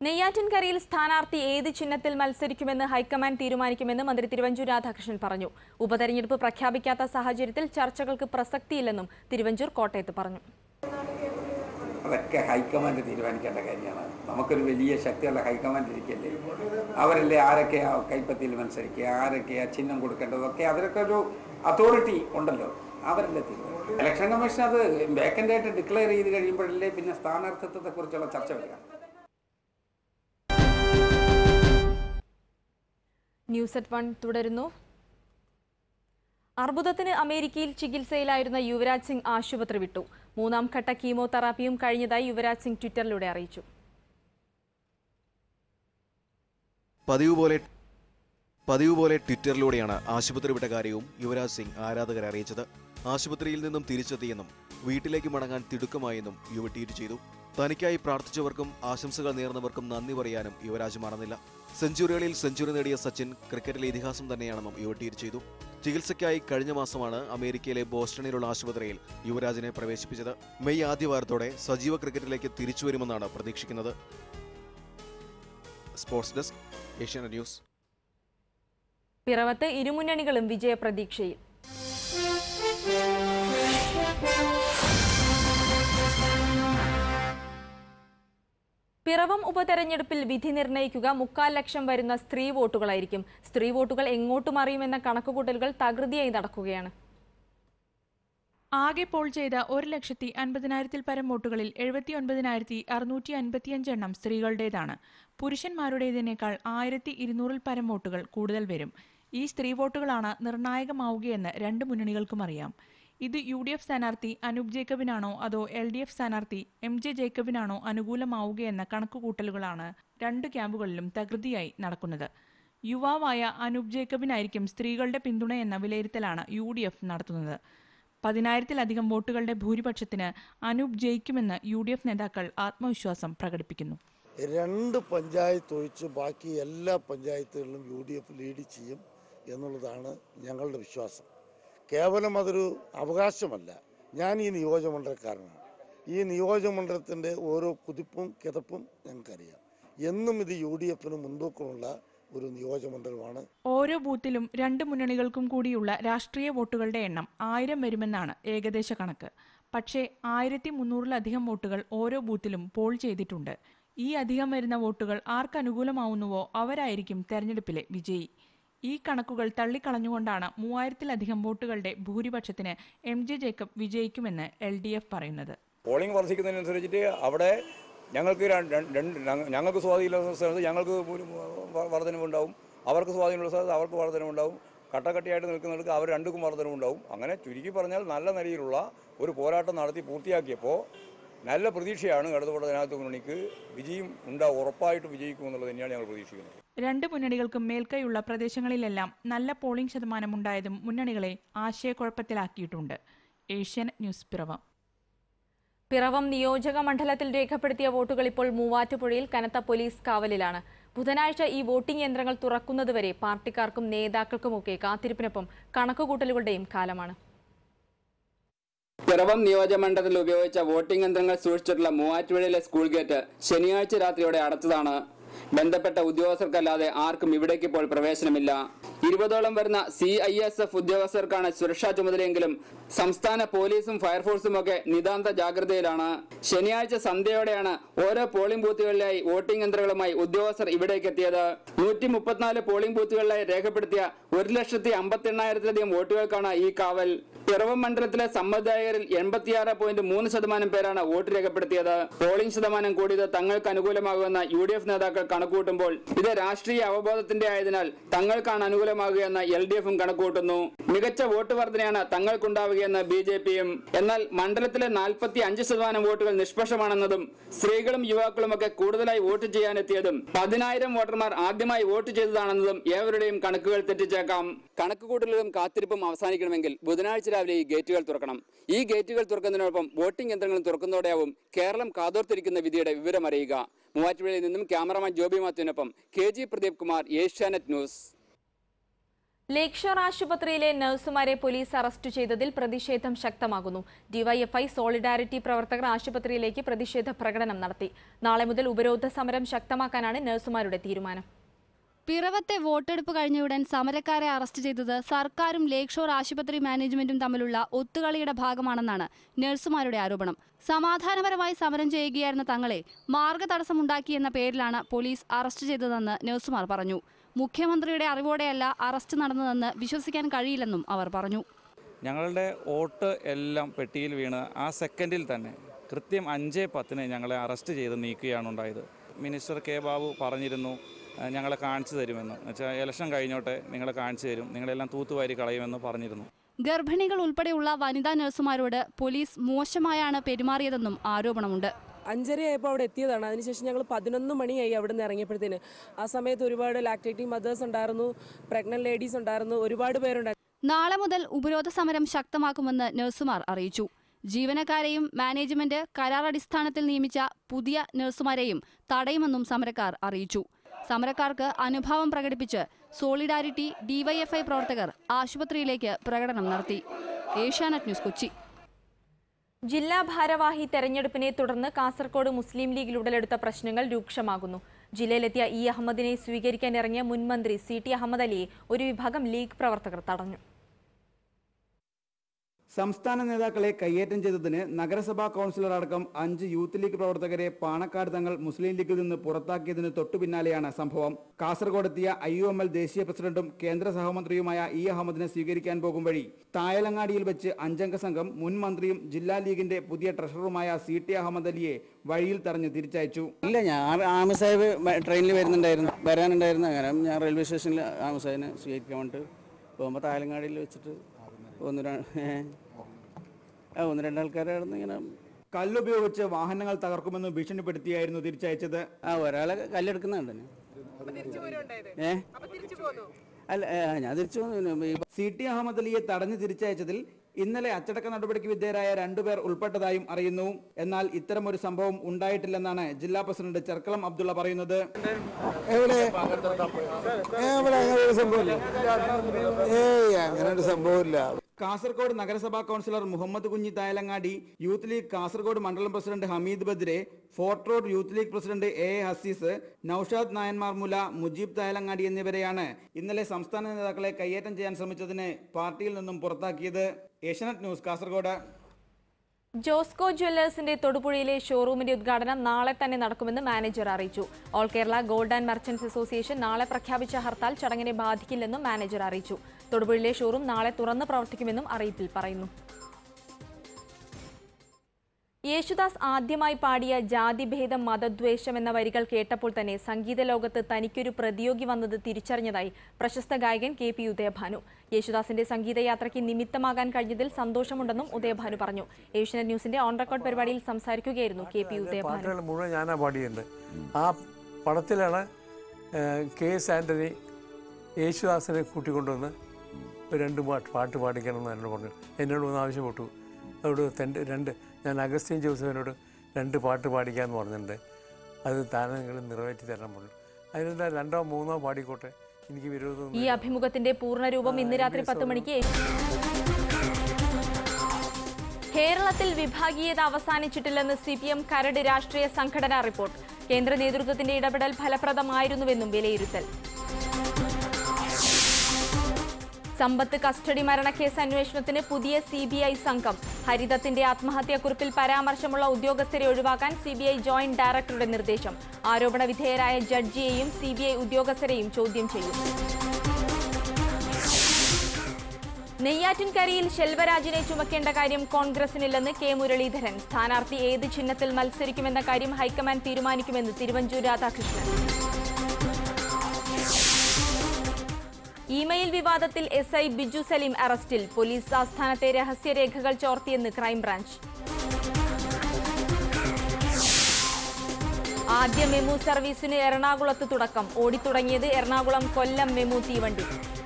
നെയ്യാറ്റിൻകരയിൽ സ്ഥാനാർത്ഥി ഏത് ചിഹ്നത്തിൽ മത്സരിക്കുമെന്ന് ഹൈക്കമാൻഡ് തീരുമാനിക്കുമെന്ന് മന്ത്രി തിരുവഞ്ചൂർ രാധാകൃഷ്ണൻ പറഞ്ഞു ഉപതെരഞ്ഞെടുപ്പ് പ്രഖ്യാപിക്കാത്ത സാഹചര്യത്തിൽ ചർച്ചകൾക്ക് പ്രസക്തിയില്ലെന്നും തിരുവഞ്ചൂർ കോട്ടയത്ത് പറഞ്ഞു അതൊക്കെ ഹൈക്കമാൻഡ് തീരുമാനിക്കേണ്ട കാര്യമാണ് നമുക്കൊരു വലിയ ശക്തിയുള്ള ഹൈക്കമാൻഡ് ഇരിക്കല്ലേ അവരല്ലേ ആരൊക്കെയാ കൈപ്പത്തിയിൽ മത്സരിക്കുക ആരൊക്കെയാ ചിഹ്നം കൊടുക്കേണ്ടതൊക്കെ അതിനൊക്കെ ഒരു അതോറിറ്റി ഉണ്ടല്ലോ അവരല്ലേ തീരുമാനിക്കും ഇലക്ഷൻ കമ്മീഷൻ അത് വേക്കൻ്റ് ആയിട്ട് ഡിക്ലെയർ ചെയ്ത് കഴിയുമ്പോഴല്ലേ പിന്നെ സ്ഥാനാർത്ഥിത്വത്തെക്കുറിച്ചുള്ള ചർച്ച വരിക ന്യൂസ് അറ്റ് വൺ തുടരുന്നു അർബുദത്തിന് അമേരിക്കയിൽ ചികിത്സയിലായിരുന്ന യുവരാജ് സിംഗ് ആശുപത്രി വിട്ടു മൂന്നാം ഘട്ട കീമോതെറാപ്പിയും കഴിഞ്ഞതായി യുവരാജ് സിംഗ് ട്വിറ്ററിലൂടെ അറിയിച്ചു പതിവ് പോലെ പതിവ് പോലെ ട്വിറ്ററിലൂടെയാണ് ആശുപത്രി വിട്ട കാര്യവും യുവരാജ് സിംഗ് ആരാധകരെ അറിയിച്ചത് ആശുപത്രിയിൽ നിന്നും തിരിച്ചെത്തിയെന്നും വീട്ടിലേക്ക് മടങ്ങാൻ തിടുക്കമായെന്നും യുവ ട്വീറ്റ് ചെയ്തു തനിക്കായി പ്രാർത്ഥിച്ചവർക്കും ആശംസകൾ നേർന്നവർക്കും നന്ദി പറയാനും യുവരാജ് മറന്നില്ല സെഞ്ചുറികളിൽ സെഞ്ചുറി നേടിയ സച്ചിൻ ക്രിക്കറ്റിലെ ഇതിഹാസം തന്നെയാണെന്നും യുവ ട്വീറ്റ് ചെയ്തു ചികിത്സയ്ക്കായി കഴിഞ്ഞ മാസമാണ് അമേരിക്കയിലെ ബോസ്റ്റണിലുള്ള ആശുപത്രിയിൽ യുവരാജിനെ പ്രവേശിപ്പിച്ചത് മെയ് ആദ്യവാരത്തോടെ സജീവ ക്രിക്കറ്റിലേക്ക് തിരിച്ചുവരുമെന്നാണ് പ്രതീക്ഷിക്കുന്നത് സ്പോർട്സ് ഡെസ്ക് ഏഷ്യാനെറ്റ് ന്യൂസ് പിറവത്ത് ഇരുമുന്നണികളും വിജയപ്രതീക്ഷയിൽ പിറവം ഉപതെരഞ്ഞെടുപ്പിൽ വിധി നിർണ്ണയിക്കുക മുക്കാൽ ലക്ഷം വരുന്ന സ്ത്രീ വോട്ടുകളായിരിക്കും സ്ത്രീ വോട്ടുകൾ എങ്ങോട്ട് മറിയുമെന്ന കണക്കുകൂട്ടലുകൾ തകൃതിയായി നടക്കുകയാണ് ആകെ പോൾ ചെയ്ത ഒരു ലക്ഷത്തി അൻപതിനായിരത്തിൽ പരം വോട്ടുകളിൽ എഴുപത്തി ഒൻപതിനായിരത്തി അറുന്നൂറ്റി അൻപത്തിയഞ്ച് എണ്ണം സ്ത്രീകളുടേതാണ് പുരുഷന്മാരുടേതിനേക്കാൾ ആയിരത്തി ഇരുന്നൂറിൽ പരം വോട്ടുകൾ കൂടുതൽ വരും ഈ സ്ത്രീ വോട്ടുകളാണ് നിർണായകമാവുകയെന്ന് രണ്ട് മുന്നണികൾക്കും അറിയാം ഇത് യു ഡി എഫ് സ്ഥാനാർത്ഥി അനൂപ് ജേക്കബിനാണോ അതോ എൽ ഡി എഫ് സ്ഥാനാർത്ഥി എം ജെ ജേക്കബിനാണോ അനുകൂലമാവുകയെന്ന കണക്കുകൂട്ടലുകളാണ് രണ്ട് ക്യാമ്പുകളിലും തകൃതിയായി നടക്കുന്നത് യുവാവായ അനൂപ് ജേക്കബിനായിരിക്കും സ്ത്രീകളുടെ പിന്തുണയെന്ന വിലയിരുത്തലാണ് യു ഡി എഫ് നടത്തുന്നത് പതിനായിരത്തിലധികം വോട്ടുകളുടെ ഭൂരിപക്ഷത്തിന് അനൂപ് ജയിക്കുമെന്ന് യു ഡി എഫ് നേതാക്കൾ ആത്മവിശ്വാസം പ്രകടിപ്പിക്കുന്നു രണ്ട് പഞ്ചായത്ത് ഒഴിച്ച് ബാക്കി എല്ലാ പഞ്ചായത്തുകളിലും യു ഡി എഫ് ലീഡ് ചെയ്യും എന്നുള്ളതാണ് ഞങ്ങളുടെ വിശ്വാസം കേവലം അതൊരു അവകാശമല്ല ഞാൻ ഈ നിയോജകമണ്ഡലക്കാരനാണ് ഈ നിയോജകമണ്ഡലത്തിൻ്റെ ഓരോ കുതിപ്പും കിതപ്പും ഞങ്ങൾക്കറിയാം എന്നും ഇത് യു ഡി എഫിന് മുൻതൂക്കമുള്ള ഒരു നിയോജകമണ്ഡലമാണ് ഓരോ ബൂത്തിലും രണ്ട് മുന്നണികൾക്കും കൂടിയുള്ള രാഷ്ട്രീയ വോട്ടുകളുടെ എണ്ണം ആയിരം വരുമെന്നാണ് ഏകദേശ കണക്ക് പക്ഷേ ആയിരത്തി മുന്നൂറിലധികം വോട്ടുകൾ ഓരോ ബൂത്തിലും പോൾ ചെയ്തിട്ടുണ്ട് ഈ അധികം വരുന്ന വോട്ടുകൾ ആർക്ക് അനുകൂലമാവുന്നുവോ അവരായിരിക്കും തെരഞ്ഞെടുപ്പിലെ വിജയി ഈ കണക്കുകൾ തള്ളിക്കളഞ്ഞുകൊണ്ടാണ് മൂവായിരത്തിലധികം വോട്ടുകളുടെ ഭൂരിപക്ഷത്തിന് എം ജെ ജേക്കബ് വിജയിക്കുമെന്ന് എൽ ഡി എഫ് പറയുന്നത് പോളിംഗ് വർദ്ധിക്കുന്നതിനനുസരിച്ചിട്ട് അവിടെ ഞങ്ങൾക്ക് രണ്ട് രണ്ട് രണ്ട് ഞങ്ങ- ഞങ്ങൾക്ക് സ്വാധീനമുള്ള സ്ഥലത്ത് ഞങ്ങൾക്ക് ഒരു വ- വർധനവുണ്ടാവും അവർക്ക് സ്വാധീനമുള്ള സ്ഥലത്ത് അവർക്ക് വർധനവുണ്ടാവും കട്ടക്കട്ടിയായിട്ട് നിൽക്കുന്നിടത്ത് അവർ രണ്ടുക്കും വർധനവുണ്ടാവും അങ്ങനെ ചുരുക്കി പറഞ്ഞാൽ നല്ല നിലയിലുള്ള ഒരു പോരാട്ടം നടത്തി പൂർത്തിയാക്കിയപ്പോൾ നല്ല പ്രതീക്ഷയാണ് ഇടതുപക്ഷ ജനാധിപത്യ മുന്നണിക്ക് വിജയം ഉണ്ടാവും ഉറപ്പായിട്ട് വിജയിക്കും എന്നുള്ളത് തന്നെയാണ് ഞങ്ങൾ പ്രതീക്ഷിക്കുന്നത് രണ്ട് മുന്നണികൾക്കും മേൽക്കൈയുള്ള പ്രദേശങ്ങളിലെല്ലാം നല്ല പോളിംഗ് ശതമാനം ഉണ്ടായതും മുന്നണികളെ ആശയക്കുഴപ്പത്തിലാക്കിയിട്ടുണ്ട് ഏഷ്യൻ ന്യൂസ് പിറവം പിറവം നിയോജക മണ്ഡലത്തിൽ രേഖപ്പെടുത്തിയ വോട്ടുകൾ ഇപ്പോൾ മൂവാറ്റുപുഴയിൽ കനത്ത പോലീസ് കാവലിലാണ് ബുധനാഴ്ച ഈ വോട്ടിംഗ് യന്ത്രങ്ങൾ തുറക്കുന്നതുവരെ പാർട്ടിക്കാർക്കും നേതാക്കൾക്കുമൊക്കെ കാത്തിരിപ്പിനൊപ്പം കണക്കുകൂട്ടലുകളുടെയും കാലമാണ് പിറവം നിയോജകമണ്ഡലത്തിൽ ഉപയോഗിച്ച വോട്ടിംഗ് യന്ത്രങ്ങൾ സൂക്ഷിച്ചിട്ടുള്ള മൂവാറ്റുപുഴയിലെ സ്കൂൾ ഗേറ്റ് ശനിയാഴ്ച രാത്രിയോടെ അടച്ചതാണ് ബന്ധപ്പെട്ട ഉദ്യോഗസ്ഥർക്കല്ലാതെ ആർക്കും ഇവിടേക്ക് ഇപ്പോൾ പ്രവേശനമില്ല ഇരുപതോളം വരുന്ന സി ഐ എസ് എഫ് ഉദ്യോഗസ്ഥർക്കാണ് സുരക്ഷാ ചുമതലയെങ്കിലും സംസ്ഥാന പോലീസും ഫയർഫോഴ്സും ഒക്കെ നിതാന്ത ജാഗ്രതയിലാണ് ശനിയാഴ്ച സന്ധ്യയോടെയാണ് ഓരോ പോളിംഗ് ബൂത്തുകളിലായി വോട്ടിംഗ് യന്ത്രങ്ങളുമായി ഉദ്യോഗസ്ഥർ ഇവിടേക്ക് എത്തിയത് നൂറ്റി മുപ്പത്തിനാല് പോളിംഗ് ബൂത്തുകളിലായി രേഖപ്പെടുത്തിയ ഒരു ലക്ഷത്തി അമ്പത്തി എണ്ണായിരത്തിലധികം വോട്ടുകൾക്കാണ് ഈ കാവൽ പിറവം മണ്ഡലത്തിലെ സമ്മതിദായകരിൽ എൺപത്തിയാറ് പോയിന്റ് മൂന്ന് ശതമാനം പേരാണ് വോട്ട് രേഖപ്പെടുത്തിയത് പോളിംഗ് ശതമാനം കൂടിയത് തങ്ങൾക്ക് അനുകൂലമാകുമെന്ന യു ഡി എഫ് നേതാക്കൾ കണക്കുകൂട്ടുമ്പോൾ ഇത് രാഷ്ട്രീയ അവബോധത്തിന്റെ ആയതിനാൽ തങ്ങൾക്കാണ് അനുകൂലമാകുകയെന്ന് എൽ ഡി എഫും കണക്കുകൂട്ടുന്നു മികച്ച വോട്ട് വർധനയാണ് തങ്ങൾക്കുണ്ടാവുകയെന്ന് ബി ജെ പിയും എന്നാൽ മണ്ഡലത്തിലെ നാൽപ്പത്തി അഞ്ച് ശതമാനം വോട്ടുകൾ നിഷ്പക്ഷമാണെന്നതും സ്ത്രീകളും യുവാക്കളുമൊക്കെ കൂടുതലായി വോട്ട് ചെയ്യാനെത്തിയതും പതിനായിരം വോട്ടർമാർ ആദ്യമായി വോട്ട് ചെയ്തതാണെന്നതും ഏവരുടെയും കണക്കുകൾ തെറ്റിച്ചേക്കാം കണക്കുകൂട്ടലും കാത്തിരിപ്പും അവസാനിക്കണമെങ്കിൽ ബുധനാഴ്ച രാവിലെ ഈ ഗേറ്റുകൾ തുറക്കണം ഈ ഗേറ്റുകൾ തുറക്കുന്നതിനൊപ്പം വോട്ടിംഗ് യന്ത്രങ്ങളും തുറക്കുന്നതോടെയാവും കേരളം കാതോർത്തിരിക്കുന്ന വിധിയുടെ വിവരം അറിയുക മൂവാറ്റുപുഴയിൽ നിന്നും ക്യാമറമാൻ ജോബി മാത്യുവിനൊപ്പം K G Pradeep Kumar Asianet news Lakeshore ആശുപത്രിയിലെ നഴ്സുമാരെ പോലീസ് അറസ്റ്റ് ചെയ്തതിൽ പ്രതിഷേധം ശക്തമാകുന്നു ഡിവൈഎഫ്ഐ സോളിഡാരിറ്റി പ്രവർത്തകർ ആശുപത്രിയിലേക്ക് പ്രതിഷേധ പ്രകടനം നടത്തി നാളെ മുതൽ ഉപരോധ സമരം ശക്തമാക്കാനാണ് നഴ്സുമാരുടെ തീരുമാനം പിറവത്തെ വോട്ടെടുപ്പ് കഴിഞ്ഞയുടൻ സമരക്കാരെ അറസ്റ്റ് ചെയ്തത് സർക്കാരും ലേക്ക് ഷോർ ആശുപത്രി മാനേജ്മെന്റും തമ്മിലുള്ള ഒത്തുകളിയുടെ ഭാഗമാണെന്നാണ് നഴ്സുമാരുടെ ആരോപണം സമാധാനപരമായി സമരം ചെയ്യുകയായിരുന്ന തങ്ങളെ മാർഗതടസ്സമുണ്ടാക്കിയെന്ന പേരിലാണ് പോലീസ് അറസ്റ്റ് ചെയ്തതെന്ന് നഴ്സുമാർ പറഞ്ഞു മുഖ്യമന്ത്രിയുടെ അറിവോടെയല്ല അറസ്റ്റ് നടന്നതെന്ന് വിശ്വസിക്കാൻ കഴിയില്ലെന്നും അവർ പറഞ്ഞു ഞങ്ങളുടെ വോട്ട് എല്ലാം പെട്ടിയിൽ വീണ് ആ സെക്കൻഡിൽ തന്നെ കൃത്യം അഞ്ച് പത്തിന് ഞങ്ങളെ അറസ്റ്റ് ചെയ്ത് നീക്കുകയാണ് ഉണ്ടായത് മിനിസ്റ്റർ കെ ബാബു പറഞ്ഞിരുന്നു "അഹ് ഞങ്ങളെ കാണിച്ചു തരുമെന്ന് വെച്ചാൽ ഇലക്ഷൻ കഴിഞ്ഞോട്ടെ നിങ്ങളെ കാണിച്ചു തരും നിങ്ങളെല്ലാം തൂത്തുവാരി കളയുമെന്ന് പറഞ്ഞിരുന്നു ഗർഭിണികൾ ഉൾപ്പെടെയുള്ള വനിതാ നഴ്സുമാരോട് പോലീസ് മോശമായാണ് പെരുമാറിയതെന്നും ആരോപണമുണ്ട് അഞ്ചരയായപ്പോൾ അവിടെ എത്തിയതാണ് അതിനുശേഷം ഞങ്ങൾ പതിനൊന്ന് മണിയായി അവിടെ നിന്ന് ഇറങ്ങിയപ്പോഴത്തേന് ആ സമയത്ത് ഒരുപാട് ലാക്ടേറ്റിംഗ് മദേഴ്സ് ഉണ്ടായിരുന്നു പ്രഗ്നന്റ് ലേഡീസ് ഉണ്ടായിരുന്നു ഒരുപാട് പേരുണ്ടായിരുന്നു നാളെ മുതൽ ഉപരോധ സമരം ശക്തമാക്കുമെന്ന് നഴ്സുമാർ അറിയിച്ചു ജീവനക്കാരെയും മാനേജ്മെന്റ് കരാർ അടിസ്ഥാനത്തിൽ നിയമിച്ച പുതിയ നഴ്സുമാരെയും തടയുമെന്നും സമരക്കാർ അറിയിച്ചു സമരക്കാർക്ക് അനുഭാവം പ്രകടിപ്പിച്ച് സോളിഡാരിറ്റി ഡിവൈഎഫ്ഐ പ്രവർത്തകർ ആശുപത്രിയിലേക്ക് പ്രകടനം നടത്തി ഏഷ്യാനെറ്റ് ന്യൂസ് കൊച്ചി ജില്ലാ ഭാരവാഹി തെരഞ്ഞെടുപ്പിനെ തുടർന്ന് കാസർഗോഡ് മുസ്ലിം ലീഗിൽ ഉടലെടുത്ത പ്രശ്നങ്ങൾ രൂക്ഷമാകുന്നു ജില്ലയിലെത്തിയ ഇ അഹമ്മദിനെ സ്വീകരിക്കാൻ ഇറങ്ങിയ മുൻ മന്ത്രി സി ടി അഹമ്മദ് അലിയെ ഒരു വിഭാഗം ലീഗ് പ്രവർത്തകർ തടഞ്ഞു സംസ്ഥാന നേതാക്കളെ കയ്യേറ്റം ചെയ്തതിന് നഗരസഭാ കൗൺസിലർ അടക്കം അഞ്ച് യൂത്ത് ലീഗ് പ്രവർത്തകരെ പാണക്കാട് തങ്ങൾ മുസ്ലിം ലീഗിൽ നിന്ന് പുറത്താക്കിയതിന് തൊട്ടു പിന്നാലെയാണ് സംഭവം കാസർഗോഡെത്തിയ ഐ യു എം എൽ ദേശീയ പ്രസിഡന്റും കേന്ദ്ര സഹമന്ത്രിയുമായ ഇ അഹമ്മദിനെ സ്വീകരിക്കാൻ പോകും വഴി തായലങ്ങാടിയിൽ വെച്ച് അഞ്ചംഗ സംഘം മുൻ മന്ത്രിയും ജില്ലാ ലീഗിന്റെ പുതിയ ട്രഷററുമായ സി ടി അഹമ്മദ് അലിയെ വഴിയിൽ തടഞ്ഞ് തിരിച്ചയച്ചു ഇല്ല ഞാൻ ആമ സാഹിബ് ട്രെയിനിൽ വരുന്നുണ്ടായിരുന്നു വരാനുണ്ടായിരുന്നു അങ്ങനെ ഞാൻ റെയിൽവേ സ്റ്റേഷനിൽ ആമ സാഹിബിനെ സ്വീകരിക്കാൻ വേണ്ടിട്ട് പോകുമ്പോൾ തായലങ്ങാടിയിൽ വെച്ചിട്ട് ഒന്ന് ര- ഏ, ആ, ഒന്ന് രണ്ടാൾക്കാരായിരുന്നു ഇങ്ങനെ കല്ലുപയോഗിച്ച് വാഹനങ്ങൾ തകർക്കുമെന്ന് ഭീഷണിപ്പെടുത്തിയായിരുന്നു തിരിച്ചയച്ചത് ആ ഒരാളെ കല്ലെടുക്കുന്നുണ്ട് ഞാൻ. ഏ അല്ല ഏ, ഞാൻ തിരിച്ചു വന്നു ഈ സി ടി അഹമ്മദ് അലിയെ തടഞ്ഞു തിരിച്ചയച്ചതിൽ ഇന്നലെ അച്ചടക്ക നടപടിക്ക് വിധേയരായ രണ്ടുപേർ ഉൾപ്പെട്ടതായും അറിയുന്നു എന്നാൽ ഇത്തരമൊരു സംഭവം ഉണ്ടായിട്ടില്ലെന്നാണ് ജില്ലാ പ്രസിഡന്റ് ചെർക്കളം അബ്ദുള്ള പറയുന്നത് എവിടെ എവിടെ അങ്ങനെ ഒരു സംഭവമില്ല ഏയ് അങ്ങനെ ഒരു സംഭവമില്ല കാസർഗോഡ് നഗരസഭാ കൗൺസിലർ മുഹമ്മദ് കുഞ്ഞി തായലങ്ങാടി യൂത്ത് ലീഗ് കാസർഗോഡ് മണ്ഡലം president Hameed Badre fort road youth league president A A Azeez Naushad Nayanmarmoola Mujeeb Thayalangadi എന്നിവരെയാണ് ഇന്നലെ സംസ്ഥാന നേതാക്കളെ കയ്യേറ്റം ചെയ്യാൻ ശ്രമിച്ചതിന് പാർട്ടിയിൽ നിന്നും പുറത്താക്കിയത് ഏഷ്യാനെറ്റ് ന്യൂസ് കാസർഗോഡ് ജോസ്കോ ജ്വല്ലേഴ്സിന്റെ തൊടുപുഴയിലെ ഷോറൂമിന്റെ ഉദ്ഘാടനം നാളെ തന്നെ നടക്കുമെന്ന് മാനേജർ അറിയിച്ചു all Kerala gold and merchants association നാളെ പ്രഖ്യാപിച്ച ഹർത്താൽ ചടങ്ങിനെ ബാധിക്കില്ലെന്നും മാനേജർ അറിയിച്ചു തൊടുപുഴയിലെ ഷോറൂം നാളെ തുറന്ന് പ്രവർത്തിക്കുമെന്നും അറിയിപ്പിൽ പറയുന്നു യേശുദാസ് ആദ്യമായി പാടിയ ജാതിഭേദം മതദ്വേഷം എന്ന വരികൾ കേട്ടപ്പോൾ തന്നെ സംഗീത ലോകത്ത് തനിക്കൊരു പ്രതിയോഗി വന്നത് തിരിച്ചറിഞ്ഞതായി പ്രശസ്ത ഗായകൻ കെ പി ഉദയഭാനു യേശുദാസിന്റെ സംഗീതയാത്രയ്ക്ക് നിമിത്തമാകാൻ കഴിഞ്ഞതിൽ സന്തോഷമുണ്ടെന്നും ഉദയഭാനു പറഞ്ഞു ഏഷ്യനെറ്റ് ന്യൂസിന്റെ ഓൺ റെക്കോർഡ് പരിപാടിയിൽ സംസാരിക്കുകയായിരുന്നു കെ പി ഉദയഭാനു പാട്ടുകൾ മുഴുവൻ ഞാനാ പാടിയിട്ടുണ്ട് ആ പടത്തിലാണ് ഏഹ്, കെ എസ് ആൻ്റണി യേശുദാസിനെ കൂട്ടിക്കൊണ്ടുവന്ന് ഒരു രണ്ട് പാട്ട് പാട്ട് പാടിക്കണം എന്ന് എന്നോട് പറഞ്ഞു എന്നോട് ഒന്ന് ആവശ്യപ്പെട്ടു അതോട് രണ്ട് രണ്ട് ഞാൻ അഗസ്റ്റിൻ ജോസഫിനോട് രണ്ട് പാട്ട് പാടിക്കാമെന്ന് പറഞ്ഞിട്ടുണ്ട് അത് താനെ നിങ്ങൾ നിറവേറ്റി തരാൻ പറഞ്ഞു അതിനെന്താ രണ്ടോ മൂന്നോ പാടിക്കോട്ടെ എനിക്ക് വിരോധം ഈ അഭിമുഖത്തിന്റെ പൂർണ്ണരൂപം ഇന്ന് രാത്രി പത്ത് മണിക്ക് കേരളത്തിൽ വിഭാഗീയത അവസാനിച്ചിട്ടില്ലെന്ന് സി പി എം കരട് രാഷ്ട്രീയ സംഘടനാ റിപ്പോർട്ട് കേന്ദ്ര നേതൃത്വത്തിന്റെ ഇടപെടൽ ഫലപ്രദമായിരുന്നുവെന്നും വിലയിരുത്തൽ സമ്പത്ത് കസ്റ്റഡി മരണക്കേസ് അന്വേഷണത്തിന് പുതിയ സി ബി ഐ സംഘം ഹരിതത്തിന്റെ ആത്മഹത്യാക്കുറിപ്പിൽ പരാമർശമുള്ള ഉദ്യോഗസ്ഥരെ ഒഴിവാക്കാൻ സി ബി ഐ ജോയിന്റ് ഡയറക്ടറുടെ നിർദ്ദേശം ആരോപണ വിധേയരായ ജഡ്ജിയെയും സി ബി ഐ ഉദ്യോഗസ്ഥരെയും ചോദ്യം ചെയ്യും നെയ്യാറ്റിൻകരയിൽ ശെൽവരാജിനെ ചുമക്കേണ്ട കാര്യം കോൺഗ്രസിനില്ലെന്ന് കെ മുരളീധരൻ സ്ഥാനാർത്ഥി ഏത് ചിഹ്നത്തിൽ മത്സരിക്കുമെന്ന കാര്യം ഹൈക്കമാൻഡ് തീരുമാനിക്കുമെന്ന് തിരുവഞ്ചൂർ രാധാകൃഷ്ണൻ ഇമെയിൽ വിവാദത്തിൽ എസ് ഐ ബിജു സലീം അറസ്റ്റിൽ പോലീസ് ആസ്ഥാനത്തെ രഹസ്യരേഖകൾ ചോർത്തിയെന്ന് ക്രൈംബ്രാഞ്ച് ആദ്യ മെമു സർവീസിന് എറണാകുളത്ത് തുടക്കം ഓടിത്തുടങ്ങിയത് എറണാകുളം കൊല്ലം മെമു തീവണ്ടി